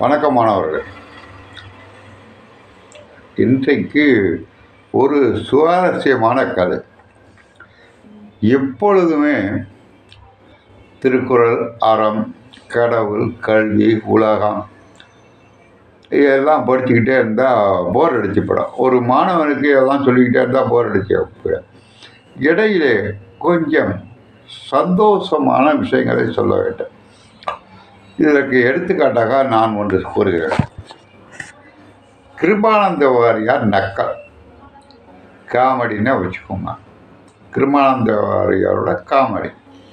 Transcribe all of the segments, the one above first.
வணக்கம் மாணவர்களே இன்றைக்கு ஒரு சுவாரஸ்யமான கதை எப்பொழுதுமே திருக்குறள் அறம் கடவுள் கல்வி உலகம் இதெல்லாம் படிச்சுக்கிட்டே இருந்தால் போர் அடிச்சு போயிடும் ஒரு மாணவனுக்கு இதெல்லாம் சொல்லிக்கிட்டே இருந்தால் போர் அடிச்சு போயிடும் இடையிலே கொஞ்சம் சந்தோஷமான விஷயங்களை சொல்ல வேண்டும் இதற்கு எடுத்துக்காட்டாக நான் ஒன்று கூறுகிறேன் கிருபானந்த வாரியார் நக்கல் காமெடின்னு வச்சுக்கோங்க கிருபானந்த வாரியாரோட காமெடி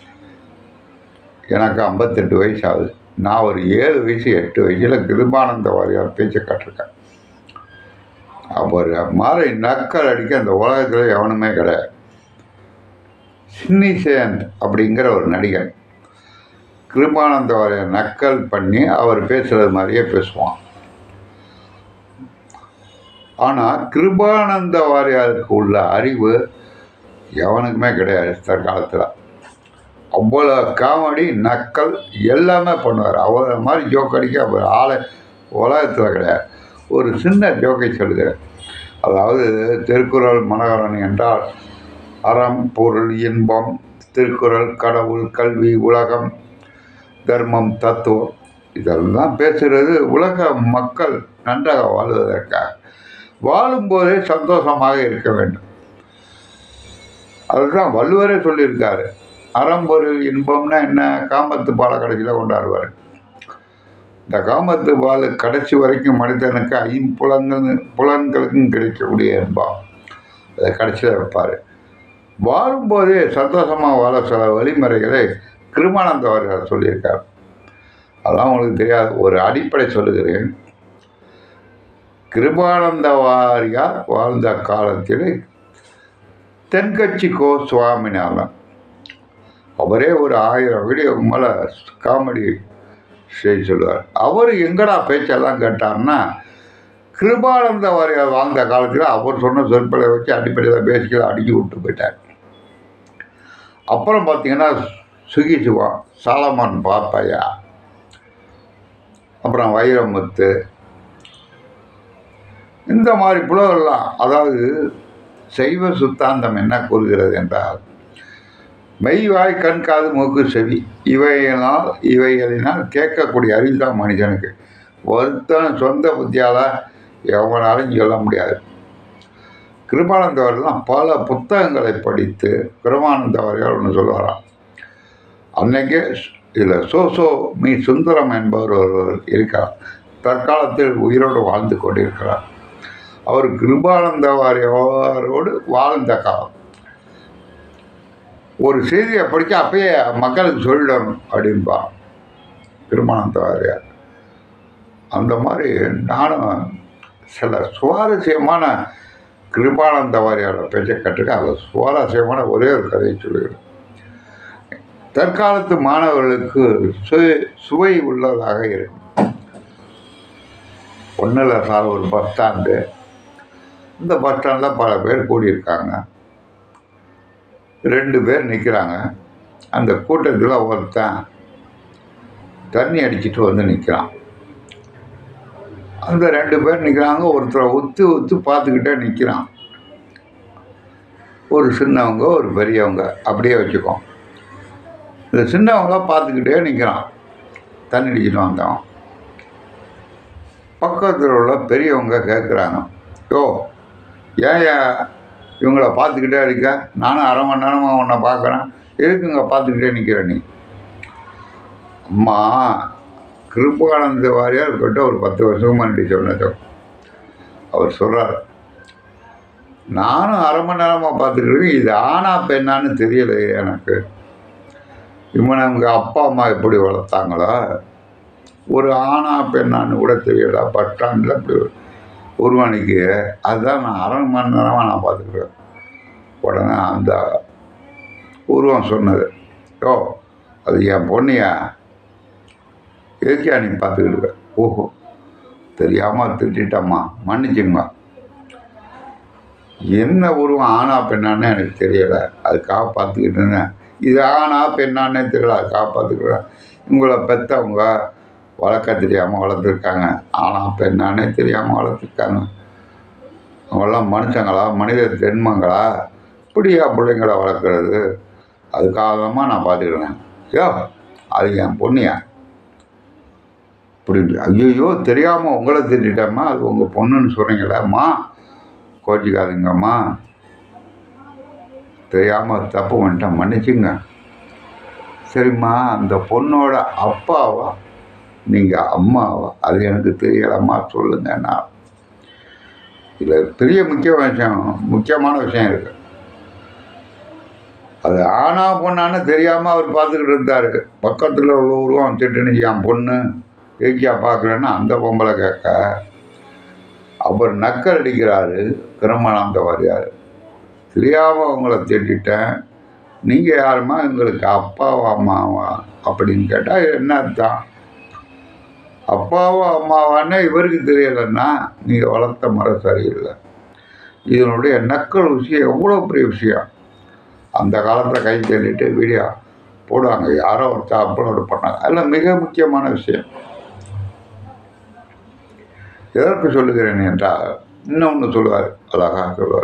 எனக்கு ஐம்பத்தெட்டு வயசு ஆகுது நான் ஒரு ஏழு வயசு எட்டு வயசில் கிருபானந்த வாரியார் பேச்சை கட்டிருக்கேன் அவர் மாதிரி நக்கல் அடிக்க அந்த உலகத்தில் எவனுமே கிடையாது சின்னிசேன் அப்படிங்கிற ஒரு நடிகன் கிருபானந்த வாரியார் நக்கல் பண்ணி அவர் பேசுகிறது மாதிரியே பேசுவான் ஆனால் கிருபானந்த வாரியாருக்கு உள்ள அறிவு எவனுக்குமே கிடையாது தற்காலத்தில் அவ்வளோ காமெடி நக்கல் எல்லாமே பண்ணுவார் அவர் மாதிரி ஜோக் அடிக்க அவர் ஆளை உலகத்தில் கிடையாது ஒரு சின்ன ஜோக்கை சொல்லுகிறேன் அதாவது திருக்குறள் மனோகரன் என்றால் அறம் பொருள் இன்பம் திருக்குறள் கடவுள் கல்வி உலகம் தர்மம் தத்துவம் இதெல்லாம் பேசுகிறது உலக மக்கள் நன்றாக வாழ்வதற்காக வாழும்போதே சந்தோஷமாக இருக்க வேண்டும் அதுதான் வள்ளுவரே சொல்லியிருக்காரு அறம்பொருள் இன்பம்னா என்ன காமத்து பாலை கடைசியில் கொண்டாடுவார் இந்த காமத்து பால் கடைசி வரைக்கும் மனிதனுக்கு ஐம்புலங்கள் புலன்களுக்கும் கிடைக்கக்கூடிய இன்பம் அதை கடைசியில் வைப்பார் வாழும்போதே சந்தோஷமாக வாழ சில வழிமுறைகளை கிருமானந்த அவர்கள் சொல்லியிருக்கார் அதான் உங்களுக்கு தெரியாது ஒரு அடிப்படை சொல்லுகிறேன் கிருபானந்த வாரியார் வாழ்ந்த காலத்தில் தென்கட்சி கோ சுவாமிநாதன் அவரே ஒரு ஆயிரம் வீடியோக்கு மேலே காமெடி செய்ய சொல்லுவார் அவர் எங்கடா பேச்செல்லாம் கேட்டார்னா கிருபானந்த வாரியார் வாழ்ந்த காலத்தில் அவர் சொன்ன சொற்களை வச்சு அடிப்படையில் பேசிக்கல அடுக்கி விட்டு போயிட்டார் அப்புறம் பார்த்தீங்கன்னா சுகி சிவா சாலமன் பாப்பையா அப்புறம் வைரமுத்து இந்த மாதிரி புலவெல்லாம் அதாவது சைவ சுத்தாந்தம் என்ன கூறுகிறது என்றால் மெய்வாய் கண் காது மூக்கு செவி இவையினால் இவைகளினால் கேட்கக்கூடிய அறிவு தான் மனுஷனுக்கு ஒருத்தன் சொந்த புத்தியால் எவனாலும் சொல்ல முடியாது கிருபானந்தவர்கள்லாம் பல புத்தகங்களை படித்து கிருபானந்தவர்கள் ஒன்று சொல்லுவாராம் அன்னைக்கே இதில் சோசோ மீ சுந்தரம் என்பவர் ஒருவர் இருக்கிறார் தற்காலத்தில் உயிரோடு வாழ்ந்து கொண்டிருக்கிறார் அவர் கிருபானந்த வாரியோடு வாழ்ந்த காலம் ஒரு செய்தியை படித்தா அப்பயே மக்களுக்கு சொல்லிடணும் அப்படின்பான் கிருபானந்த வாரியார் அந்த மாதிரி நானும் சில சுவாரஸ்யமான கிருபானந்த வாரியாரோட பேச்சை கற்றுக்க அந்த சுவாரஸ்யமான ஒரே ஒரு கதையை சொல்லுகிறேன் தற்காலத்து மாணவர்களுக்கு சுவை சுவை உள்ளதாக இருக்கும் ஒன்றில் சார் ஒரு பஸ் ஸ்டாண்டு இந்த பஸ் ஸ்டாண்டில் பல பேர் கூடியிருக்காங்க ரெண்டு பேர் நிற்கிறாங்க அந்த கூட்டத்தில் ஒருத்தன் தண்ணி அடிச்சிட்டு வந்து நிற்கிறான் அந்த ரெண்டு பேர் நிற்கிறாங்க ஒருத்தரை ஒத்து ஒத்து பார்த்துக்கிட்டே நிற்கிறான் ஒரு சின்னவங்க ஒரு பெரியவங்க அப்படியே வச்சுக்கோ இந்த சின்னவங்களாம் பார்த்துக்கிட்டே நிற்கிறான் தண்ணி அடிச்சிட்டு வந்தவன் பக்கத்தில் உள்ள பெரியவங்க கேட்குறாங்க யோ ஏன் இவங்கள பார்த்துக்கிட்டே இருக்க நானும் அரை மணி நேரமாக உன்னை பார்க்குறேன் எதுக்குங்க பார்த்துக்கிட்டே நிற்கிற நீ அம்மா கிருபானந்த வாரியார் கிட்ட ஒரு பத்து வருஷம் முன்னாடி சொன்னது அவர் சொல்கிறார் நானும் அரை மணி நேரமாக பார்த்துக்கிட்டு இது ஆனா பெண்ணான்னு தெரியல எனக்கு இவனை அவங்க அப்பா அம்மா எப்படி வளர்த்தாங்களோ ஒரு ஆணா பெண்ணான்னு கூட தெரியல பஸ் ஸ்டாண்டில் இப்படி உருவானிக்கு அதுதான் நான் அரை மணி நேரமாக நான் பார்த்துக்கிறேன் உடனே அந்த உருவம் சொன்னது யோ அது என் பொண்ணியா எதுக்கியா நீ பார்த்துக்கிட்டு ஓஹோ தெரியாமல் திட்டம்மா மன்னிச்சுங்கம்மா என்ன உருவம் ஆணா பெண்ணான்னு எனக்கு தெரியலை அதுக்காக பார்த்துக்கிட்டு இருந்தேன் இது ஆணா பெண்ணான்னே தெரியல அதுக்காக பார்த்துக்கிறேன் உங்களை பெற்றவங்க வளர்க்க தெரியாமல் வளர்த்துருக்காங்க ஆனால் பெண்ணானே தெரியாமல் வளர்த்துருக்காங்க அவங்களாம் மனுஷங்களா மனித தென்மங்களா இப்படியா பிள்ளைங்கள வளர்க்குறது அதுக்காகமா நான் பார்த்துக்கிறேன் யோ அது என் பொண்ணியா இப்படி ஐயோ தெரியாமல் உங்களை திட்டேம்மா அது உங்கள் பொண்ணுன்னு சொல்கிறீங்களேம்மா கோச்சிக்காதீங்கம்மா தெரியாமல் தப்பு பண்ணிட்டேன் மன்னிச்சுங்க சரிம்மா அந்த பொண்ணோட அப்பாவா நீங்கள் அம்மாவா அது எனக்கு தெரியலம்மா சொல்லுங்க நான் இதில் பெரிய முக்கிய விஷயம் முக்கியமான விஷயம் இருக்குது அது ஆனா பொண்ணான்னு தெரியாமல் அவர் பார்த்துக்கிட்டு இருந்தார் பக்கத்தில் உள்ள உருவம் திட்டுனுச்சு என் பொண்ணு ஏக்கியா பார்க்குறேன்னா அந்த பொம்பளை கேட்க அவர் நக்கல் அடிக்கிறாரு கிரமணாந்த வாரியார் தெரியாமல் அவங்கள திட்டிட்டேன் நீங்கள் யாருமா எங்களுக்கு அப்பாவா அம்மாவா அப்படின்னு கேட்டால் என்ன அர்த்தம் அப்பாவா அம்மாவான்னு இவருக்கு தெரியலைன்னா நீங்கள் வளர்த்த முறை சரியில்லை இதனுடைய நக்கல் விஷயம் எவ்வளோ பெரிய விஷயம் அந்த காலத்தில் கை தள்ளிட்டு வீடியோ போடுவாங்க யாரோ ஒருத்தர் அப்லோடு பண்ணாங்க அதில் மிக முக்கியமான விஷயம் எதற்கு சொல்லுகிறேன் என்றால் இன்னொன்று சொல்லுவார் அழகாக சொல்லுவார்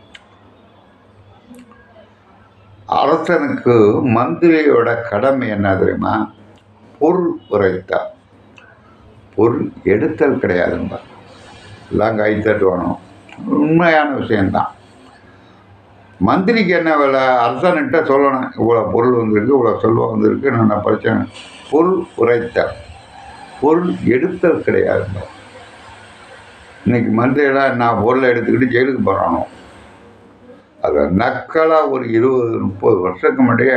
அரசனுக்கு மந்திரியோட கடமை என்ன தெரியுமா பொருள் உரைத்தார் பொருள் எடுத்தல் கிடையாதுங்க எல்லாம் கை தட்டுவானோ உண்மையான விஷயந்தான் மந்திரிக்கு என்ன வேலை அரசன்கிட்ட சொல்லணும் இவ்வளோ பொருள் வந்திருக்கு இவ்வளோ செல்வம் வந்திருக்கு நான் பிரச்சனை பொருள் உரைத்தல் பொருள் எடுத்தல் கிடையாதுங்க இன்னைக்கு மந்திரியெல்லாம் நான் பொருளை எடுத்துக்கிட்டு ஜெயிலுக்கு போகிறானோ அதை நக்கலாக ஒரு இருபது முப்பது வருஷத்துக்கு முன்னாடியே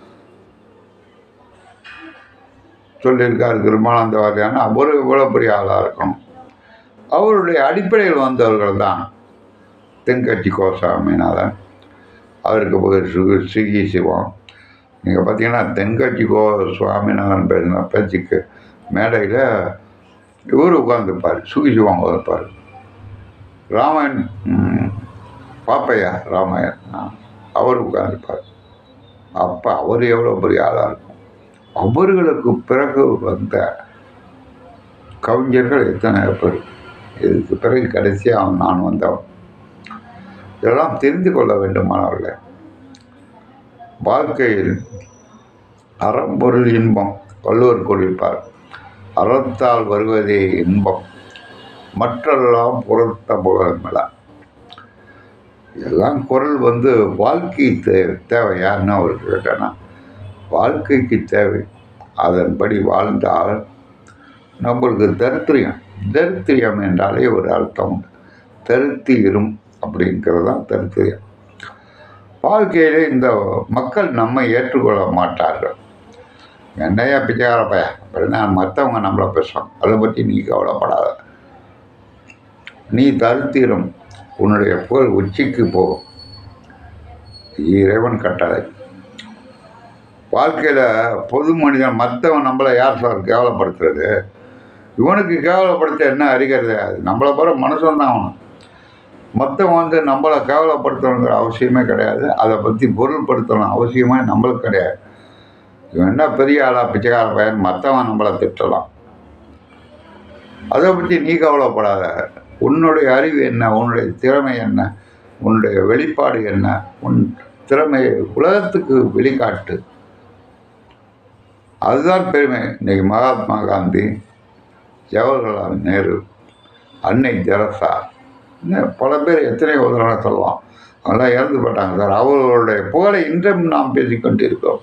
சொல்லியிருக்காரு திருமானந்த வாரியான அவர் இவ்வளோ பெரிய ஆளாக இருக்கணும் அவருடைய அடிப்படையில் வந்தவர்கள் தான் தென்கட்சி கோசாமிநாதன் அவருக்கு போய் சுகு சுகி சிவம் நீங்கள் பார்த்தீங்கன்னா தென்கட்சி கோ சுவாமிநாதன் பேசின பேச்சுக்கு மேடையில் இவர் உட்காந்துருப்பார் சுகி சிவம் உட்காந்துருப்பார் ராமன் ம், பாப்பையா ராமாயண் ஆ, அவர் உட்காந்துருப்பார் அப்போ அவர் எவ்வளோ பெரிய ஆளாக இருக்கும் அவர்களுக்கு பிறகு வந்த கவிஞர்கள் எத்தனை பேர் இதுக்கு பிறகு கடைசியாக நான் வந்தவன் இதெல்லாம் தெரிந்து கொள்ள வேண்டும் மாணவர்களே வாழ்க்கையில் அறம்பொருள் இன்பம் வள்ளுவர் கூறியிருப்பார் அறத்தால் வருவதே இன்பம் மற்றெல்லாம் புறத்த புகழமில்ல எல்லாம் குரல் வந்து வாழ்க்கை தே தேவையான்னு அவருக்கு கேட்டேன்னா வாழ்க்கைக்கு தேவை அதன்படி வாழ்ந்தால் நம்மளுக்கு தரித்திரியம் தரித்திரியம் என்றாலே ஒரு அர்த்தம் உண்டு தரித்திரும் அப்படிங்கிறது தான் தரித்திரியம் வாழ்க்கையிலே இந்த மக்கள் நம்மை ஏற்றுக்கொள்ள மாட்டார்கள் என்னையா பிச்சைக்கார பையன் அப்படின்னா மற்றவங்க நம்மளை பேசுவாங்க அதை பற்றி நீ கவலைப்படாத நீ தரித்திரம் உன்னுடைய புகழ் உச்சிக்கு போகும் இறைவன் கட்டளை வாழ்க்கையில் பொது மனிதன் மற்றவன் நம்மளை யார் சார் கேவலப்படுத்துறது இவனுக்கு கேவலப்படுத்த என்ன அறிகிறது அது நம்மளை போகிற மனுஷன் தான் அவன் மற்றவன் வந்து நம்மளை கேவலப்படுத்தணுங்கிற அவசியமே கிடையாது அதை பற்றி பொருள்படுத்தணும் அவசியமே நம்மளுக்கு கிடையாது இவன் என்ன பெரிய ஆளா பிச்சைக்கார பையன் மற்றவன் நம்மளை திட்டலாம் அதை பற்றி நீ கவலைப்படாத உன்னுடைய அறிவு என்ன உன்னுடைய திறமை என்ன உன்னுடைய வெளிப்பாடு என்ன உன் திறமையை உலகத்துக்கு வெளிக்காட்டு அதுதான் பெருமை இன்னைக்கு மகாத்மா காந்தி ஜவஹர்லால் நேரு அன்னை தெரசா இன்னும் பல பேர் எத்தனையோ உதாரண சொல்லலாம் அவங்களாம் இறந்து போட்டாங்க சார் அவர்களுடைய புகழை இன்றும் நாம் பேசிக்கொண்டிருக்கிறோம்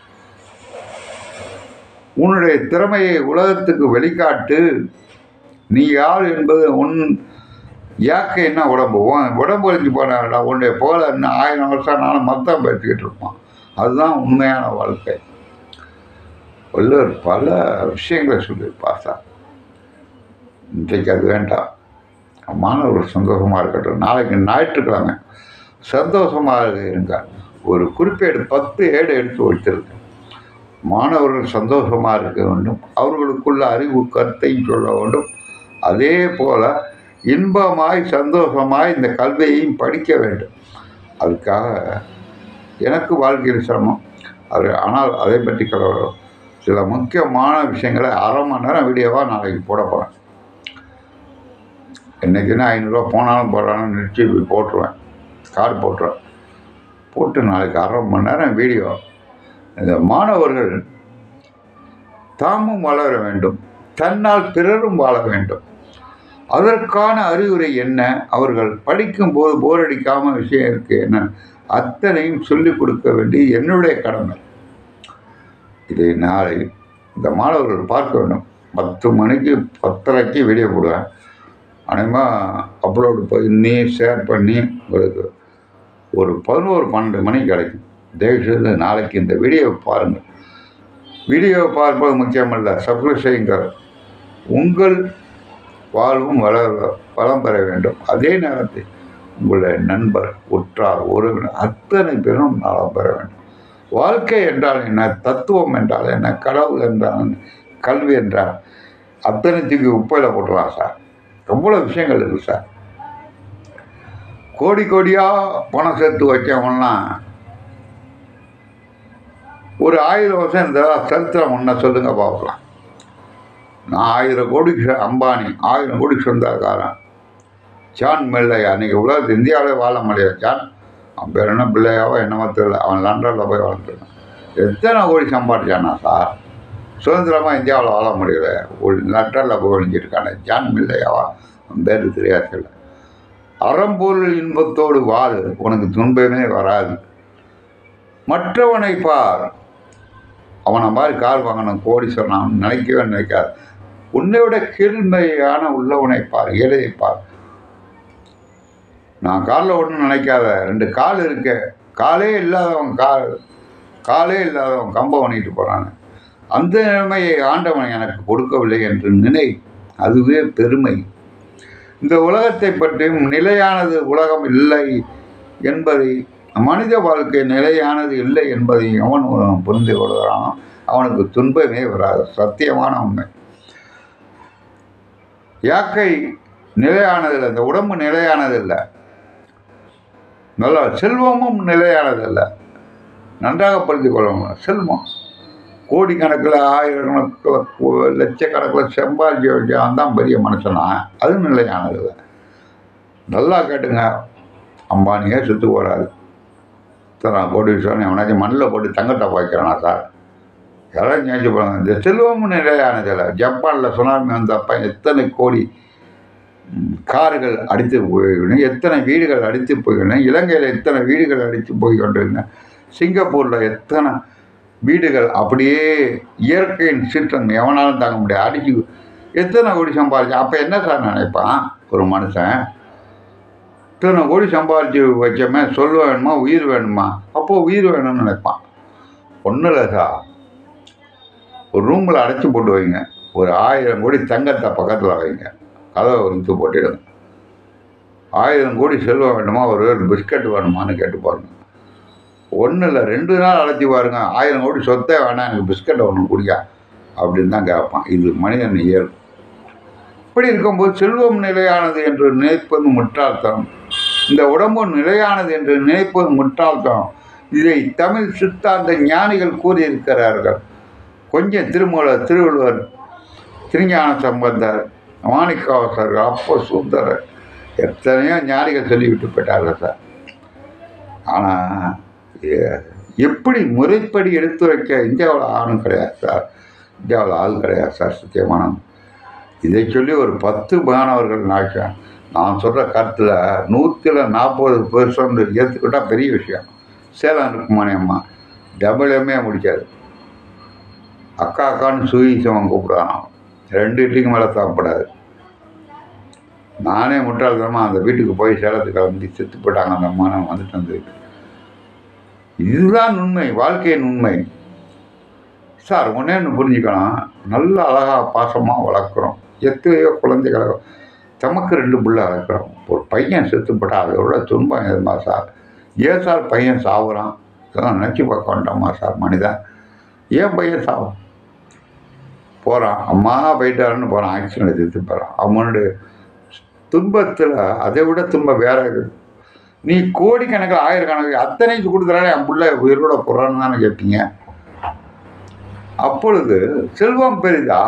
உன்னுடைய திறமையை உலகத்துக்கு வெளிக்காட்டு நீ யார் என்பது உன் யாக்கை என்ன உடம்பு உன் உடம்பு வலிஞ்சு போனாடா உன்னுடைய புகழை என்ன ஆயிரம் வருஷம் ஆனாலும் மொத்தம் பேசிக்கிட்டு இருப்பான் அதுதான் உண்மையான வாழ்க்கை வள்ளுவர் பல விஷயங்களை சொல்லியிருப்பார் சார் இன்றைக்கு அது வேண்டாம் மாணவர்கள் சந்தோஷமாக இருக்கட்டும் நாளைக்கு ஞாயிற்றுக்கிழமை சந்தோஷமாக இருங்க ஒரு குறிப்பேடு பத்து ஏடு எடுத்து வைத்திருக்கு மாணவர்கள் சந்தோஷமாக இருக்க வேண்டும் அவர்களுக்குள்ள அறிவு கருத்தையும் சொல்ல வேண்டும் அதே போல இன்பமாய் சந்தோஷமாய் இந்த கல்வியையும் படிக்க வேண்டும் அதுக்காக எனக்கு வாழ்க்கையில் சிரமம் அது ஆனால் அதை பற்றி கவலை சில முக்கியமான விஷயங்களை அரை மணி நேரம் வீடியோவாக நாளைக்கு போட போகிறேன் என்றைக்குன்னா ஐநூறுரூவா போனாலும் போடுறாலும் நிறுத்தி போய் போட்டுருவேன் கார்டு போட்டுருவேன் போட்டு நாளைக்கு அரை மணி நேரம் வீடியோ இந்த மாணவர்கள் தாமும் வளர வேண்டும் தன்னால் பிறரும் வாழ வேண்டும் அதற்கான அறிவுரை என்ன அவர்கள் படிக்கும்போது போர் அடிக்காம விஷயம் இருக்கு என்ன அத்தனையும் சொல்லிக் கொடுக்க வேண்டியது என்னுடைய கடமை இதை நாளை இந்த மாணவர்கள் பார்க்க வேண்டும் பத்து மணிக்கு பத்தரைக்கு வீடியோ போடுவேன் அநேகமாக அப்லோடு பண்ணி ஷேர் பண்ணி உங்களுக்கு ஒரு பதினோரு பன்னெண்டு மணிக்கு கிடைக்கும் தயவுசெய்து நாளைக்கு இந்த வீடியோவை பாருங்கள் வீடியோவை பார்ப்பது முக்கியமல்ல சப்ஸ்கிரைப் செய்யுங்கள் உங்கள் வாழ்வும் வள வளம் பெற வேண்டும் அதே நேரத்தில் உங்களுடைய நண்பர் உற்றார் உறவினர் அத்தனை பேரும் நலம் பெற வேண்டும் வாழ்க்கை என்றால் என்ன தத்துவம் என்றால் என்ன கடவுள் என்றால் என்ன கல்வி என்றால் அத்தனை தூக்கி உப்பையில் போட்டுலாம் சார் எவ்வளோ விஷயங்கள் இருக்குது சார் கோடி கோடியாக பணம் சேர்த்து வைக்கவன்லாம் ஒரு ஆயிரம் வருஷம் இந்த சரித்திரம் ஒன்றை சொல்லுங்க பார்க்கலாம் நான் ஆயிரம் கோடிக்கு சொ- அம்பானி ஆயிரம் கோடிக்கு சொந்தக்காரன் ஜான் மெல்லையா அன்றைக்கி உலகத்து இந்தியாவிலே வாழ முடியாது ஜான் அவன் பேர் என்ன பிள்ளையாவோ என்னமோ தெரியல அவன் லண்டனில் போய் வாழ்ந்துருக்கான் எத்தனை கோடி சம்பாதிச்சானா சார் சுதந்திரமாக இந்தியாவில் வாழ முடியல ஒரு லண்டனில் போய் ஒழிஞ்சிருக்கானே ஜான் மில்லையாவா அவன் பேர் தெரியாது தெரியல அறம்பொருள் இன்பத்தோடு வாழ் உனக்கு துன்பமே வராது மற்றவனை பார் அவனை மாதிரி கார் வாங்கணும் கோடி சொன்னான் நினைக்கவே நினைக்காது உன்னை விட கீழ்மையான உள்ளவனை பார் ஏழையை பார் நான் காலில் ஒன்றும் நினைக்காத ரெண்டு கால் இருக்க காலே இல்லாதவன் கால் காலே இல்லாதவன் கம்பம் பண்ணிட்டு போகிறான் அந்த நிலைமையை ஆண்டவன் எனக்கு கொடுக்கவில்லை என்று நினை அதுவே பெருமை இந்த உலகத்தை பற்றியும் நிலையானது உலகம் இல்லை என்பதை மனித வாழ்க்கை நிலையானது இல்லை என்பதை அவன் புரிந்து கொள்கிறானோ அவனுக்கு துன்பமே வராது சத்தியமான உண்மை யாக்கை நிலையானதில்லை இந்த உடம்பு நிலையானதில்லை நல்லா செல்வமும் நிலையானதில்லை நன்றாக புரிந்து கொள்ளணும் செல்வம் கோடிக்கணக்கில் ஆயிரக்கணக்கில் கோ- லட்சக்கணக்கில் சம்பாதிக்க வைக்கான் தான் பெரிய மனுஷனா அது நிலையானதில்லை நல்லா கேட்டுங்க அம்பானியே சுற்று போகிறாரு இத்தனை கோடீஸ்வரன் எவனாச்சும் மண்ணில் போட்டு தங்கத்தை பாய்க்கிறானா சார் யாராவது நினைச்சு போகிறாங்க இந்த செல்வமும் நிலையானதில்லை ஜப்பானில் சுனாமி வந்தப்ப எத்தனை கோடி ம், கார்கள் அடித்து போய்க்கணும் எத்தனை வீடுகள் அடித்து போய்க்கணும் இலங்கையில் எத்தனை வீடுகள் அடித்து போய் கொண்டிருந்தேன் சிங்கப்பூரில் எத்தனை வீடுகள் அப்படியே இயற்கையின் சீற்றம் எவனாலும் தாங்க முடியாது அடிச்சு எத்தனை கோடி சம்பாதிச்சு அப்போ என்ன சார் நினைப்பான் ஒரு மனுஷன் இத்தனை கோடி சம்பாதிச்சு வச்சோமே சொல்ல வேணுமா உயிர் வேணுமா அப்போது உயிர் வேணும்னு நினைப்பான் ஒன்றும் இல்லை சார் ஒரு ரூமில் அடைச்சி போட்டு வைங்க ஒரு ஆயிரம் கோடி தங்கத்தை பக்கத்தில் வைங்க கதவை இழுத்து போட்டிடுங்க ஆயிரம் கோடி செல்வம் வேணுமா ஒரு பிஸ்கட் வேணுமான்னு கேட்டு பாருங்க ஒன்றும் இல்லை ரெண்டு நாள் அழைச்சி பாருங்க ஆயிரம் கோடி சொத்தே வேணாம் எனக்கு பிஸ்கட்டை ஒன்று குடிக்கா அப்படின்னு தான் கேட்பான் இது மனிதன் இயல்பு இப்படி இருக்கும்போது செல்வம் நிலையானது என்று நினைப்பது முட்டாள்தனம் இந்த உடம்பு நிலையானது என்று நினைப்பது முட்டாள்தனம் இதை தமிழ் சித்தாந்த ஞானிகள் கூறியிருக்கிறார்கள் கொஞ்சம் திருமூலர் திருவள்ளுவர் திருஞான சம்பந்தர் மாணிக்கவாசர்கள் அப்போ சுந்தரர் எத்தனையோ ஞானிகள் சொல்லிவிட்டு போயிட்டார்கள் சார் ஆனால் எப்படி முறைப்படி எடுத்துரைக்க இந்தியாவில் ஆணும் கிடையாது சார் இந்தியாவில் ஆள் கிடையாது சார் சத்தியமான இதை சொல்லி ஒரு பத்து மாணவர்கள் நான் நான் சொல்கிற கருத்தில் நூற்றில் நாற்பது பெர்சன்ட் ஏற்றுக்கிட்டால் பெரிய விஷயம் சேலம் இருக்குமானே அம்மா டபுள் எம்ஏ முடிக்காது அக்கா அக்கான்னு சுயசவன் கூப்பிடுவான் ரெண்டு இட்லிக்கு மேலே சாப்பிடாது நானே முட்டாள்தனமாக அந்த வீட்டுக்கு போய் சேலத்துக்கு கிளம்பி செத்து போயிட்டாங்க அந்த அம்மா நான் வந்துட்டு வந்து இதுதான் உண்மை வாழ்க்கையின் உண்மை சார் ஒன்றே ஒன்று புரிஞ்சுக்கணும் நல்ல அழகாக பாசமாக வளர்க்குறோம் எத்தனையோ குழந்தைகளை தமக்கு ரெண்டு புள்ள வளர்க்குறோம் ஒரு பையன் செத்து போட்டா அதோட துன்பம் எதுமா சார் ஏன் சார் பையன் சாவுறான் இதெல்லாம் நினச்சி பார்க்க வேண்டாமா சார் மனிதன் ஏன் பையன் சாவும் போகிறான் அம்மா போயிட்டாருன்னு போகிறான் ஆக்சிடென்ட் செத்து போகிறான் அவனுடைய துன்பத்தில் அதை விட துன்பம் வேற இருக்குது நீ கோடிக்கணக்கில் ஆயிரக்கணக்கில் அத்தனைக்கு கொடுக்குறானே என் பிள்ளை உயிரோட போகிறான்னு தானே கேட்பீங்க அப்பொழுது செல்வம் பெரிதா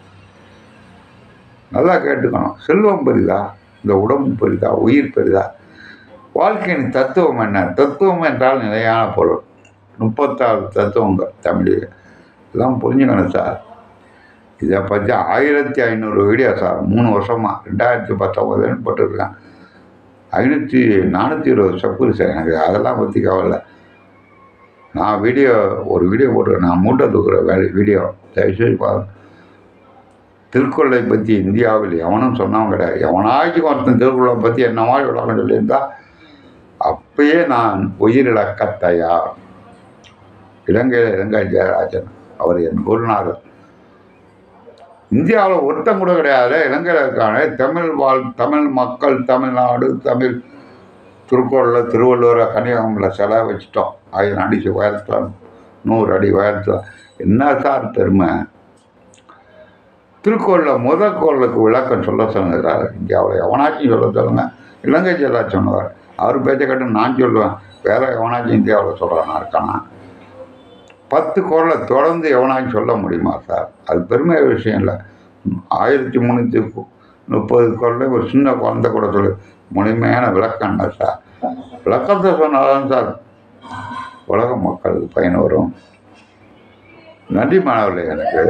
நல்லா கேட்டுக்கணும் செல்வம் பெரிதா இந்த உடம்பு பெரிதா உயிர் பெரிதா வாழ்க்கையின் தத்துவம் என்ன தத்துவம் என்றால் நிலையான பொருள் முப்பத்தாறு தத்துவங்கள் தமிழில் இதெல்லாம் புரிஞ்சுக்கணும் சார் இதை பற்றி ஆயிரத்தி ஐநூறு வீடியோ சார் மூணு வருஷமாக ரெண்டாயிரத்தி பத்தொம்பதுன்னு போட்டிருக்கேன் ஐநூற்றி நானூற்றி இருபது சப்புரி சார் எனக்கு அதெல்லாம் பற்றி கவலை நான் வீடியோ ஒரு வீடியோ போட்டிருக்கேன் நான் மூட்டை தூக்குற வேலை வீடியோ தயவுசெய்து பாருங்க திருக்குறளை பற்றி இந்தியாவில் எவனும் சொன்னவன் கிடையாது எவனாச்சும் ஒருத்தன் திருக்குறளை பற்றி என்ன மாதிரி விளக்கம் சொல்லியிருந்தா அப்பயே நான் உயிரிழக்க தயார் இலங்கையில் இலங்கை ஜெயராஜன் அவர் என் குருநாதர் இந்தியாவில் ஒருத்தன் கூட கிடையாது இலங்கையில் இருக்கான தமிழ் வாழ் தமிழ் மக்கள் தமிழ்நாடு தமிழ் திருக்குறளில் திருவள்ளுவரை கன்னியாகுமரியில் சிலை வச்சுட்டோம் ஆயிரம் அடிச்சு உயரத்தில் நூறு அடி உயரத்தில் என்ன சார் பெருமை திருக்குறளில் முதல் குரலுக்கு விளக்கம் சொல்ல சொன்னார் இந்தியாவில் எவனாச்சும் சொல்ல சொல்லுங்க இலங்கை ஜெயராஜ் சொன்னவர் அவர் பேச்சை கேட்டு நான் சொல்லுவேன் வேற எவனாச்சும் இந்தியாவில் சொல்கிறானா இருக்கானா பத்து குரலை தொடர்ந்து எவனாச்சும் சொல்ல முடியுமா சார் அது பெருமை விஷயம் இல்லை ஆயிரத்தி முந்நூற்றி முப்பது குரலையும் ஒரு சின்ன குழந்தை கூட சொல்லு முழுமையான விளக்கம் இல்லை சார் விளக்கத்தை சொன்னால்தான் சார் உலக மக்களுக்கு பயன் வரும் நன்றி மாணவர்களே எனக்கு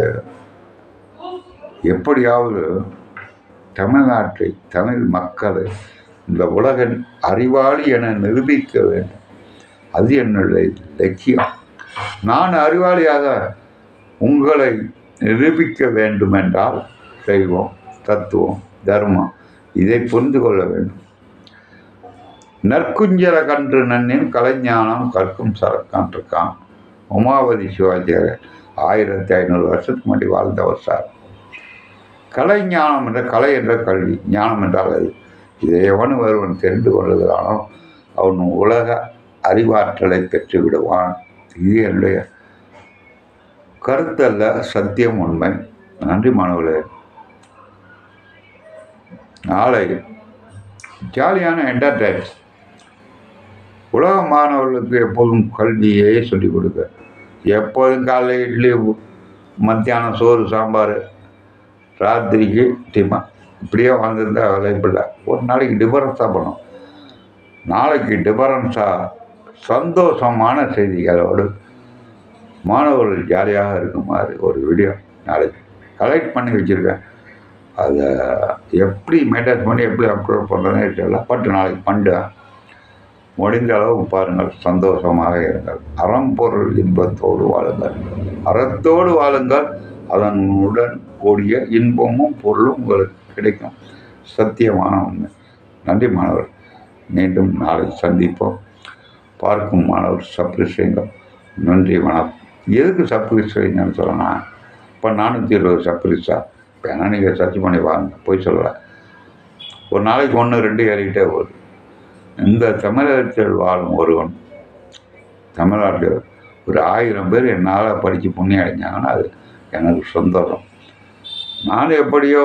எப்படியாவது தமிழ்நாட்டை தமிழ் மக்களை இந்த உலகின் அறிவாளி என நிரூபிக்க வேண்டும் அது என்னுடைய லட்சியம் நான் அறிவாளியாக உங்களை நிரூபிக்க வேண்டுமென்றால் செய்வோம் தத்துவம் தர்மம் இதை புரிந்து கொள்ள வேண்டும் நற்குஞ்சர கன்று நன்னின் கலைஞானம் கற்கும் சரக்கான் இருக்கான் உமாவதி சிவாஜியர் ஆயிரத்தி ஐநூறு வருஷத்துக்கு முன்னாடி வாழ்ந்தவர் சார் கலை ஞானம் என்ற கலை என்ற கல்வி ஞானம் என்றால் அது இதை எவன் ஒருவன் தெரிந்து கொள்ளுகிறானோ அவன் உலக அறிவாற்றலை பெற்று விடுவான் இது என்னுடைய கருத்தல்ல சத்தியம் உண்மை நன்றி மாணவர்களே நாளை ஜாலியான என்டர்டைன்ஸ் உலக மாணவர்களுக்கு எப்போதும் கல்வியே சொல்லிக் கொடுக்க எப்போதும் காலைல இட்லி மத்தியானம் சோறு சாம்பார் ராத்திரிக்கு டிஃபன் இப்படியே வாழ்ந்துருந்தா விளைப்பில்லை ஒரு நாளைக்கு டிஃபரன்ஸாக பண்ணும் நாளைக்கு டிஃபரன்ஸாக சந்தோஷமான செய்திகளோடு மாணவர்கள் ஜாலியாக இருக்குமாறு ஒரு வீடியோ நாளைக்கு கலெக்ட் பண்ணி வச்சுருக்கேன் அதை எப்படி மெயின்டைன் பண்ணி எப்படி அப்லோட் பண்ணுறதுன்னு தெரியல பட் நாளைக்கு பண்ணுறேன் முடிந்த அளவுக்கு பாருங்கள் சந்தோஷமாக இருங்கள் அறம்பொருள் இன்பத்தோடு வாழுங்கள் அறத்தோடு வாழுங்கள் அதனுடன் கூடிய இன்பமும் பொருளும் உங்களுக்கு கிடைக்கும் சத்தியமான உண்மை நன்றி மாணவர் மீண்டும் நாளை சந்திப்போம் பார்க்கும் மாணவர் சப்ஸ்கிரைப் செய்யுங்கள் நன்றி வணக்கம் எதுக்கு சப்ஸ்கிரைப் செய்யுங்கன்னு சொல்லணும் இப்போ நானூற்றி இருபது சப்ஸ்கிரைப்ஸா வேணா நீங்கள் சர்ச் பண்ணி வாங்க போய் சொல்லலாம் ஒரு நாளைக்கு ஒன்று ரெண்டு ஏறிக்கிட்டே வருது இந்த தமிழகத்தில் வாழும் ஒருவன் தமிழ்நாட்டில் ஒரு ஆயிரம் பேர் என்னால் படித்து புண்ணியம் அடைஞ்சாங்கன்னா அது எனக்கு சந்தோஷம் நான் எப்படியோ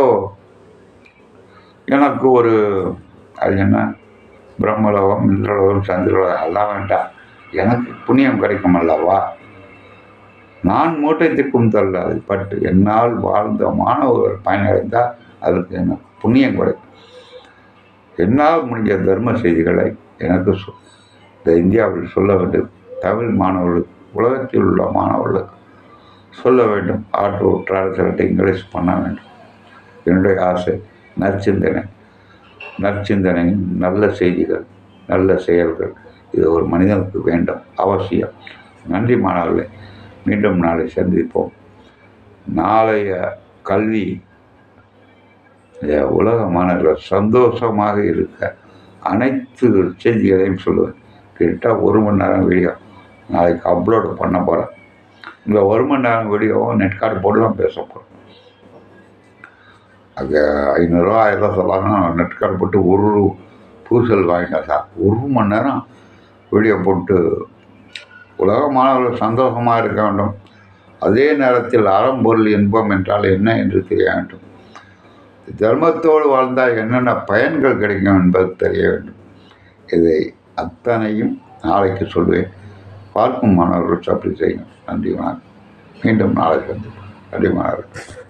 எனக்கு ஒரு அது என்ன பிரம்மலோகம் இந்திரலோகம் சந்திரலோகம் எல்லாம் வேண்டாம் எனக்கு புண்ணியம் கிடைக்கும் அல்லவா நான் மூட்டை திக்கும் தள்ளாது பட்டு என்னால் வாழ்ந்த மாணவர்கள் பயனடைந்தால் அதற்கு எனக்கு புண்ணியம் கிடைக்கும் என்னால் முடிஞ்ச தர்ம செய்திகளை எனக்கு சொ இந்த இந்தியாவில் சொல்ல வேண்டும் தமிழ் மாணவர்களுக்கு உலகத்தில் உள்ள மாணவர்களுக்கு சொல்ல வேண்டும் ஆட்டோ டிரான்ஸ்லேட் இங்கிலீஷ் பண்ண வேண்டும் என்னுடைய ஆசை நற்சிந்தனை நற்சிந்தனை நல்ல செய்திகள் நல்ல செயல்கள் இது ஒரு மனிதனுக்கு வேண்டும் அவசியம் நன்றி மாணவர்களே மீண்டும் நாளை சந்திப்போம் நாளைய கல்வி இந்த உலக மாணவர்கள் சந்தோஷமாக இருக்க அனைத்து செய்திகளையும் சொல்லுவேன் கிட்டத்தட்ட ஒரு மணி நேரம் வீடியோ நாளைக்கு அப்லோடு பண்ண போகிறேன் இந்த ஒரு மணி நேரம் வீடியோவும் நெட் கார்டு போட்டு தான் பேச போகிறேன் அங்கே ஐநூறுரூவா ஆயிரரூவா சொல்லாங்க நெட் கார்டு போட்டு ஒரு பூசல் வாங்கிட்டேன் சார் ஒரு மணி நேரம் வீடியோ போட்டு உலக மாணவர்கள் சந்தோஷமாக இருக்க வேண்டும் அதே நேரத்தில் அறம்பொருள் இன்பம் என்றால் என்ன என்று தெரிய வேண்டும் தர்மத்தோடு வாழ்ந்தால் என்னென்ன பயன்கள் கிடைக்கும் என்பது தெரிய வேண்டும் இதை அத்தனையும் நாளைக்கு சொல்வேன் பார்க்கும் மாணவர்கள் சப்ளை செய்யும் நன்றி வணக்கம் மீண்டும் நாளை சந்திப்போம் அடிமானார்